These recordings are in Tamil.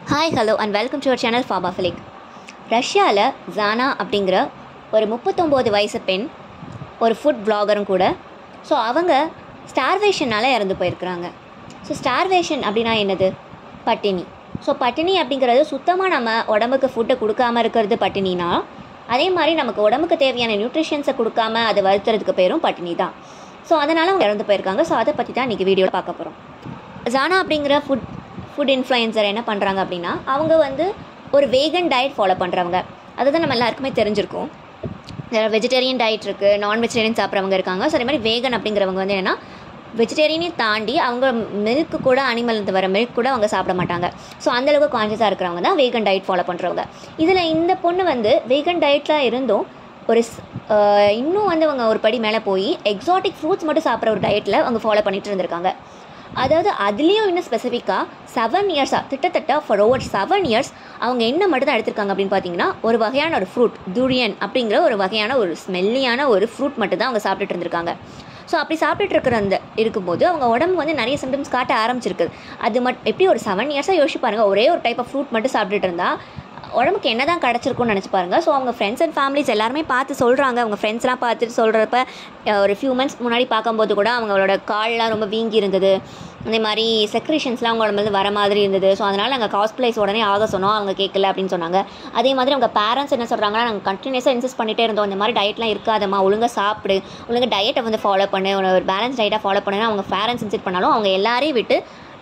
hi hello and welcome to our channel ஃபாபாஃபிலிக் ரஷ்யாவில் ஜானா அப்படிங்கிற ஒரு முப்பத்தொம்போது வயசு பெண் ஒரு ஃபுட் பிளாகரும் கூட ஸோ அவங்க ஸ்டார்வேஷனால் இறந்து போயிருக்கிறாங்க ஸோ ஸ்டார்வேஷன் அப்படின்னா என்னது பட்டினி ஸோ பட்டினி அப்படிங்கிறது சுத்தமாக நம்ம உடம்புக்கு ஃபுட்டை கொடுக்காம இருக்கிறது பட்டினினா அதே மாதிரி நமக்கு உடம்புக்கு தேவையான நியூட்ரிஷன்ஸை கொடுக்காம அதை வருத்துறதுக்கு பேரும் பட்டினி தான் ஸோ அதனால் அவங்க இறந்து போயிருக்காங்க ஸோ அதை பற்றி தான் இன்றைக்கி வீடியோவில் பார்க்க போகிறோம் ஜானா அப்படிங்கிற ஃபுட் ஃபுட் இன்ஃப்ளூயன்சர் என்ன பண்ணுறாங்க அப்படின்னா அவங்க வந்து ஒரு வேகன் டயட் ஃபாலோ பண்ணுறவங்க அதுதான் நம்ம எல்லாருக்குமே தெரிஞ்சிருக்கும் வெஜிடேரியன் டயட் இருக்குது நான் வெஜிடேரியன் சாப்பிட்றவங்க இருக்காங்க ஸோ அதே மாதிரி வேகன் அப்படிங்கிறவங்க வந்து என்னென்னா வெஜிடேரியனையும் தாண்டி அவங்க மில்க்கு கூட அனிமல் இருந்து வர மில்க் கூட அவங்க சாப்பிட மாட்டாங்க ஸோ அந்தளவுக்கு கான்ஷியஸாக இருக்கிறவங்க தான் வேகன் டயட் ஃபாலோ பண்ணுறவங்க இதில் இந்த பொண்ணு வந்து வேகன் டயட்டில் இருந்தும் ஒரு ஸ்- ஆஹ் இன்னும் வந்து அவங்க ஒரு படி மேலே போய் எக்ஸாட்டிக் ஃப்ரூட்ஸ் மட்டும் சாப்பிட்ற ஒரு டயட்டில் அவங்க ஃபாலோ பண்ணிட்டு இருந்திருக்காங்க அதாவது அதுலேயும் இன்னும் ஸ்பெசிஃபிக்காக செவன் இயர்ஸாக கிட்டத்தட்ட ஃபார் ஓவர் செவன் இயர்ஸ் அவங்க என்ன மட்டும் தான் எடுத்திருக்காங்க அப்படின்னு பார்த்தீங்கன்னா ஒரு வகையான ஒரு ஃப்ரூட் துரியன் அப்படிங்கிற ஒரு வகையான ஒரு ஸ்மெல்லியான ஒரு ஃப்ரூட் மட்டும் தான் அவங்க சாப்பிட்டுட்டு இருந்திருக்காங்க ஸோ அப்படி சாப்பிட்டுட்டு இருக்கிற அந்த இருக்கும்போது அவங்க உடம்பு வந்து நிறைய சிம்டம்ஸ் காட்ட ஆரம்பிச்சிருக்கு அது மட் எப்படி ஒரு செவன் இயர்ஸாக யோசிச்சு பாருங்க ஒரே ஒரு டைப் ஆஃப் ஃப்ரூட் மட்டும் சாப்பிட்டுட்டு இருந்தா உடம்புக்கு என்ன தான் கிடச்சிருக்கும்னு நினச்சி பாருங்க ஸோ அவங்க ஃப்ரெண்ட்ஸ் அண்ட் ஃபேமிலிஸ் எல்லாருமே பார்த்து சொல்கிறாங்க அவங்க ஃப்ரெண்ட்ஸ்லாம் பார்த்துட்டு சொல்கிறப்ப ஒரு ஃபியூ மந்த்ஸ் முன்னாடி பார்க்கும்போது கூட அவங்களோட கால்லாம் ரொம்ப வீங்கி இருந்தது அதே மாதிரி செக்ரேஷன்ஸ்லாம் அவங்க உடம்புல வர மாதிரி இருந்தது ஸோ அதனால் நாங்கள் காஸ்பிளைஸ் உடனே ஆக சொன்னோம் அவங்க கேட்கல அப்படின்னு சொன்னாங்க அதே மாதிரி அவங்க பேரண்ட்ஸ் என்ன சொல்கிறாங்கன்னா நாங்கள் கண்டினியூஸாக இன்சிஸ்ட் பண்ணிட்டே இருந்தோம் இந்த மாதிரி டயட்லாம் இருக்காதம்மா ஒழுங்காக சாப்பிடு ஒழுங்காக டயட்டை வந்து ஃபாலோ பண்ணு ஒரு பேலன்ஸ் டயட்டாக ஃபாலோ பண்ணுன்னு அவங்க பேரண்ட்ஸ் இன்சிஸ்ட் பண்ணாலும் அவங்க எல்லாரையும் விட்டு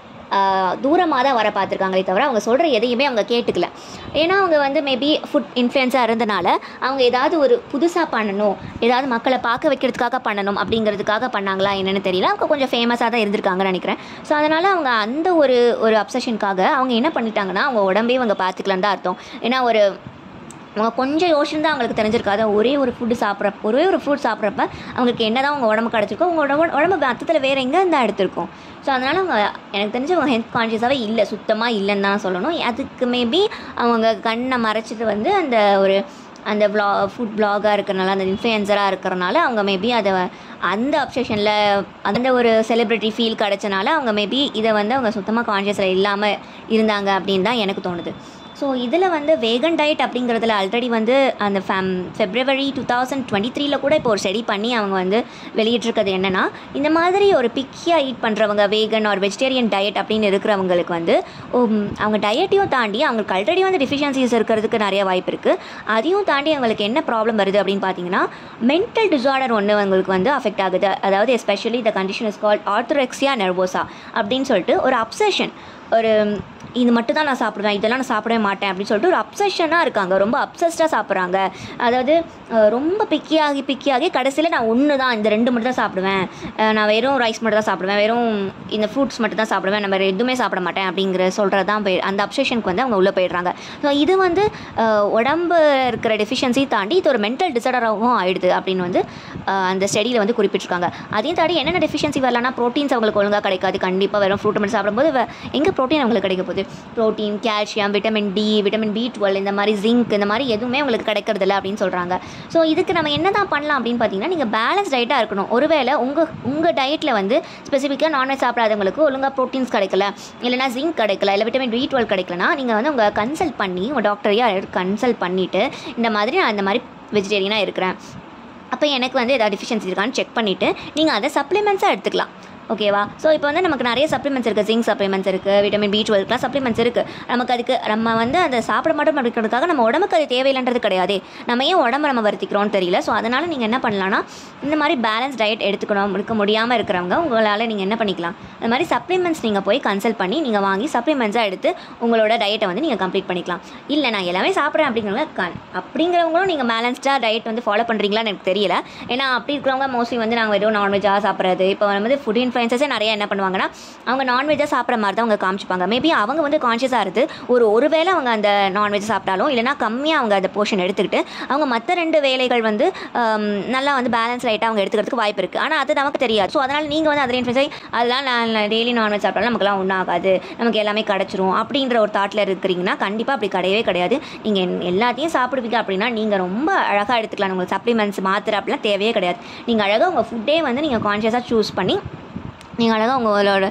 தூரமாக தான் வர பார்த்துருக்காங்களே தவிர அவங்க சொல்கிற எதையுமே அவங்க கேட்டுக்கல ஏன்னா அவங்க வந்து மேபி ஃபுட் இன்ஃப்ளூயன்ஸாக இருந்தனால அவங்க ஏதாவது ஒரு புதுசாக பண்ணணும் ஏதாவது மக்களை பார்க்க வைக்கிறதுக்காக பண்ணணும் அப்படிங்கிறதுக்காக பண்ணாங்களா என்னன்னு தெரியல அவங்க கொஞ்சம் ஃபேமஸாக தான் இருந்திருக்காங்கன்னு நினைக்கிறேன் ஸோ அதனால் அவங்க அந்த ஒரு ஒரு அப்சஷனுக்காக அவங்க என்ன பண்ணிட்டாங்கன்னா அவங்க உடம்பே அவங்க பார்த்துக்கலான்னு தான் அர்த்தம் ஏன்னா ஒரு அவங்க கொஞ்சம் யோசனை தான் அவங்களுக்கு தெரிஞ்சிருக்காது ஒரே ஒரு ஃபுட்டு சாப்பிட்ற ஒரே ஒரு ஃப்ரூட் சாப்பிட்றப்ப அவங்களுக்கு என்ன தான் அவங்க உடம்பு கிடச்சிருக்கோ அவங்க உடம்பு உடம்பு அர்த்தத்தில் வேறு எங்கே இருந்தால் எடுத்திருக்கும் ஸோ அதனால் அவங்க எனக்கு தெரிஞ்சு அவங்க ஹெல்த் கான்ஷியஸாகவே இல்லை சுத்தமாக இல்லைன்னு தான் சொல்லணும் அதுக்கு மேபி அவங்க கண்ணை மறைச்சிட்டு வந்து அந்த ஒரு அந்த வ்ளா ஃபுட் பிளாகாக இருக்கிறனால அந்த இன்ஃப்ளூயன்சராக இருக்கிறனால அவங்க மேபி அதை அந்த அப்சஷனில் அந்த ஒரு செலிப்ரிட்டி ஃபீல் கிடச்சனால அவங்க மேபி இதை வந்து அவங்க சுத்தமாக கான்ஷியஸில் இல்லாமல் இருந்தாங்க அப்படின்னு தான் எனக்கு தோணுது ஸோ இதில் வந்து வேகன் டயட் அப்படிங்கிறதுல ஆல்ரெடி வந்து அந்த fame February two thousand twenty த்ரீல கூட இப்போ ஒரு ஸ்டடி பண்ணி அவங்க வந்து வெளியிட்டிருக்கிறது என்னென்னா இந்த மாதிரி ஒரு பிக்கியாக ஈட் பண்ணுறவங்க வேகன் ஒரு வெஜிடேரியன் டயட் அப்படின்னு இருக்கிறவங்களுக்கு வந்து உம், அவங்க டயட்டையும் தாண்டி அவங்களுக்கு ஆல்ரெடி வந்து டிஃபிஷியன்சிஸ் இருக்கிறதுக்கு நிறைய வாய்ப்பு இருக்குது அதையும் தாண்டி அவங்களுக்கு என்ன ப்ராப்ளம் வருது அப்படின்னு பார்த்தீங்கன்னா மென்டல் டிசார்டர் ஒன்று அவங்களுக்கு வந்து அஃபெக்ட் ஆகுது அதாவது especially the condition is called orthorexia nervosa அப்படின்னு சொல்லிட்டு ஒரு அப்சஷன் ஒரு இது மட்டும் தான் நான் சாப்பிடுவேன் இதெல்லாம் நான் சாப்பிடவே மாட்டேன் அப்படின்னு சொல்லிட்டு ஒரு அப்சஷனாக இருக்காங்க ரொம்ப அப்சஸ்டாக சாப்பிட்றாங்க அதாவது அஹ், ரொம்ப பிக்கியாகி பிக்கியாகி கடைசியில் நான் ஒன்று தான் இந்த ரெண்டு மட்டும் தான் சாப்பிடுவேன் அஹ், நான் வெறும் ரைஸ் மட்டும் தான் சாப்பிடுவேன் வெறும் இந்த ஃப்ரூட்ஸ் மட்டும் தான் சாப்பிடுவேன் நம்ம எதுவுமே சாப்பிட மாட்டேன் அப்படிங்கிற சொல்கிறது தான் போய் அந்த அப்சஷனுக்கு வந்து அவங்க உள்ளே போயிடுறாங்க ஸோ இது வந்து அஹ், உடம்பு இருக்கிற டெஃபிஷியன்சி தாண்டி இது ஒரு மென்டல் டிசார்டராகவும் ஆயிடுது அப்படின்னு வந்து அஹ், அந்த ஸ்டடியில் வந்து குறிப்பிட்டிருக்காங்க அதையும் தாண்டி என்னென்ன டெஃபிஷியன்சி வரலாம்னா ப்ரோட்டீன்ஸ் அவங்களுக்கு ஒழுங்காக கிடைக்காது கண்டிப்பாக வெறும் ஃப்ரூட் மட்டும் சாப்பிடும்போது வே- எங்கே ப்ரோட்டீன் அவங்களுக்கு கிடைக்க போகுது protein calcium vitamin D vitamin B twelve இந்த மாதிரி ஜிங்க் இந்த மாதிரி எதுவுமே உங்களுக்கு கிடைக்கிறதில்ல அப்படின்னு சொல்கிறாங்க ஸோ இதுக்கு நம்ம என்ன தான் பண்ணலாம் அப்படின்னு பார்த்தீங்கன்னா நீங்கள் பேலன்ஸ் டயட்டாக இருக்கணும் ஒருவேளை உங்கள் உங்கள் டயட்டில் வந்து ஸ்பெசிஃபிக்காக நான்வெஜ் சாப்பிடாதவங்களுக்கு ஒழுங்காக ப்ரோட்டீன்ஸ் கிடைக்கல இல்லைனா ஜிங்க் கிடைக்கல இல்லை விட்டமின் பி டுவெல் கிடைக்கலனா நீங்கள் வந்து உங்கள் கன்சல்ட் பண்ணி உங்கள் டாக்டரையா கன்சல்ட் பண்ணிவிட்டு இந்த மாதிரி நான் இந்த மாதிரி வெஜிடேரியனாக இருக்கிறேன் அப்போ எனக்கு வந்து ஏதாவது டிஃபிஷியன்சி இருக்கான்னு செக் பண்ணிவிட்டு நீங்கள் அதை சப்ளிமெண்ட்ஸாக எடுத்துக்கலாம் ஓகேவா ஸோ இப்போ வந்து நமக்கு நிறைய சப்ளிமெண்ட்ஸ் இருக்குது ஜிங்க் சப்ளிமெண்ட்ஸ் இருக்குது விட்டமின் பி டுவெல்க்குலாம் சப்ளிமெண்ட்ஸ் இருக்குது நமக்கு அதுக்கு நம்ம வந்து அதை சாப்பிட மாட்டோம் அப்படிங்கிறதுக்காக நம்ம உடம்புக்கு அது தேவையில்லைன்றது கிடையாதே நம்ம ஏன் உடம்ப நம்ம வருத்திக்கிறோம்னு தெரியல ஸோ அதனால் நீங்கள் என்ன பண்ணலாம்னா இந்த மாதிரி பேலன்ஸ் டயட் எடுத்துக்கணும் எடுக்க முடியாமல் இருக்கிறவங்க உங்களால் நீங்கள் என்ன பண்ணிக்கலாம் அந்த மாதிரி சப்ளிமெண்ட்ஸ் நீங்கள் போய் கன்சல்ட் பண்ணி நீங்கள் வாங்கி சப்ளிமெண்ட்ஸாக எடுத்து உங்களோட டயட்டை வந்து நீங்கள் கம்ப்ளீட் பண்ணிக்கலாம் இல்லை நான் எல்லாமே சாப்பிட்றேன் அப்படிங்கிறவங்க கண் அப்படிங்கிறவங்களும் நீங்கள் பேலன்ஸ்டாக டயட் வந்து ஃபாலோ பண்ணுறீங்களான்னு எனக்கு தெரியல ஏன்னா அப்படி இருக்கிறவங்க மோஸ்ட்லி வந்து நாங்கள் வெறும் நான்வெஜ்ஜாக சாப்பிட்றது இப்போ வந்து ஃபுட் இன்ஃப்ளூயன்சஸே நிறைய என்ன பண்ணுவாங்கன்னா அவங்க நான்வெஜ்ஜாக சாப்பிட்ற மாதிரி தான் அவங்க காமிச்சிப்பாங்க மேபி அவங்க வந்து கான்ஷியஸாக இருந்து ஒரு ஒரு வேளை அவங்க அந்த நான்வெஜ் சாப்பிட்டாலும் இல்லைனா கம்மியாக அவங்க அந்த போர்ஷன் எடுத்துக்கிட்டு அவங்க மற்ற ரெண்டு வேலைகள் வந்து ஆம், நல்லா வந்து பேலன்ஸ் ரைட்டாக அவங்க எடுத்துக்கிறதுக்கு வாய்ப்பு இருக்குது ஆனால் அது நமக்கு தெரியாது ஸோ அதனால் நீங்கள் வந்து அதில் இன்ஃப்ளூயன்ஸ் ஆகி அதெல்லாம் நான் டெய்லி நான்வெஜ் சாப்பிட்டாலும் நமக்குலாம் ஒன்றும் ஆகாது நமக்கு எல்லாமே கிடச்சிரும் அப்படின்ற ஒரு தாட்டில் இருக்கிறீங்கன்னா கண்டிப்பாக அப்படி கிடையவே கிடையாது நீங்கள் எல்லாத்தையும் சாப்பிடுவீங்க அப்படின்னா நீங்கள் ரொம்ப அழகாக எடுத்துக்கலாம் உங்களுக்கு சப்ளிமெண்ட்ஸ் மாத்திரை அப்படிலாம் தேவையே கிடையாது நீங்கள் அழகாக உங்கள் ஃபுட்டே வந்து நீங்கள் கான்ஷியஸாக சூஸ் பண்ணி நீங்கள் அழகாக உங்களோட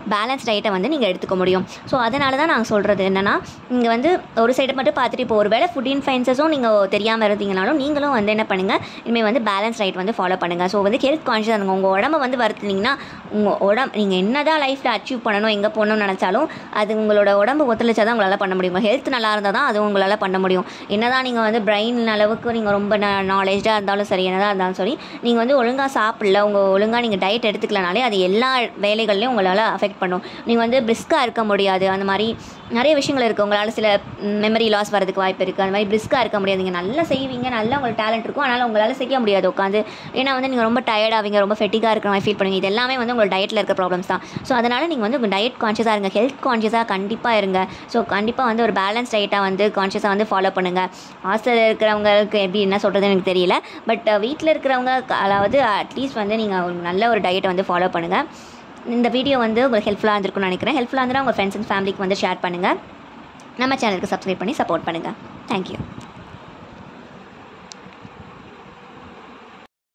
பேலன்ஸ் டயட்டை வந்து நீங்கள் எடுத்துக்க முடியும் ஸோ அதனால தான் நான் சொல்கிறது என்னென்னா இங்கே வந்து ஒரு சைடை மட்டும் பார்த்துட்டு இப்போ ஒரு வேளை ஃபுட் இன்ஃபென்சஸும் நீங்கள் தெரியாமல் இருந்தீங்கனாலும் நீங்களும் வந்து என்ன பண்ணுங்கள் இனிமேல் வந்து பேலன்ஸ் டயட் வந்து ஃபாலோ பண்ணுங்கள் ஸோ வந்து ஹெல்த் கான்ஷியஸ் இருங்க உங்கள் உடம்ப வந்து வருத்துனீங்கன்னா உங்கள் உடம்பு நீங்கள் என்ன தான் லைஃப்பில் அச்சீவ் பண்ணணும் எங்கே போகணும்னு நினச்சாலும் அது உங்களோட உடம்பு ஒத்துழைச்சா தான் உங்களால் பண்ண முடியும் ஹெல்த் நல்லா இருந்தால் தான் அது உங்களால் பண்ண முடியும் என்னதான் நீங்கள் வந்து பிரெயின் அளவுக்கு நீங்கள் ரொம்ப நாலேஜாக இருந்தாலும் சரி என்னதான் இருந்தாலும் சரி நீங்கள் வந்து ஒழுங்காக சாப்பிடல உங்கள் ஒழுங்காக நீங்கள் டயட் எடுத்துக்கலனாலே அது எல்லா வேலைகள்லையும் உங்களால் அஃபெக்ட் பண்ணும் நீங்கள் வந்து பிரிஸ்காக இருக்க முடியாது அந்த மாதிரி நிறைய விஷயங்கள் இருக்குது உங்களால் சில மெமரி லாஸ் வரதுக்கு வாய்ப்பு இருக்குது அந்த மாதிரி பிரிஸ்காக இருக்க முடியாது நீங்கள் நல்லா செய்வீங்க நல்லா உங்களுக்கு டேலண்ட் இருக்கும் ஆனால் உங்களால் செய்ய முடியாது உட்காந்து ஏன்னா வந்து நீங்கள் ரொம்ப டயர்ட் ஆவீங்க ரொம்ப ஃபெட்டிக்காக இருக்கிற மாதிரி ஃபீல் பண்ணுவீங்க இது எல்லாமே வந்து உங்களோட டயட்டில் இருக்க ப்ராப்ளம்ஸ் தான் ஸோ அதனால் நீங்கள் வந்து உங்கள் டயட் கான்ஷியஸாக இருங்க ஹெல்த் கான்ஷியஸாக கண்டிப்பாக இருங்க ஸோ கண்டிப்பாக வந்து ஒரு பேலன்ஸ் டயட்டாக வந்து கான்ஷியஸாக வந்து ஃபாலோ பண்ணுங்கள் ஹாஸ்டலில் இருக்கிறவங்களுக்கு எப்படி என்ன சொல்கிறது எனக்கு தெரியல பட் வீட்டில் இருக்கிறவங்க அதாவது அட்லீஸ்ட் வந்து நீங்கள் ஒரு நல்ல ஒரு டயட்டை வந்து ஃபாலோ பண்ணுங்கள் இந்த வீடியோ வந்து உங்களுக்கு ஹெல்ப்ஃபுல்லாக இருந்திருக்கும்னு நினைக்கிறேன் ஹெல்ப்ஃபுல்லாக இருந்தால் உங்கள் ஃப்ரெண்ட்ஸ் அண்ட் ஃபேமிலிக்கு வந்து ஷேர் பண்ணுங்கள் நம்ம சேனலுக்கு சப்ஸ்கிரைப் பண்ணி சப்போர்ட் பண்ணுங்கள் தேங்க்யூ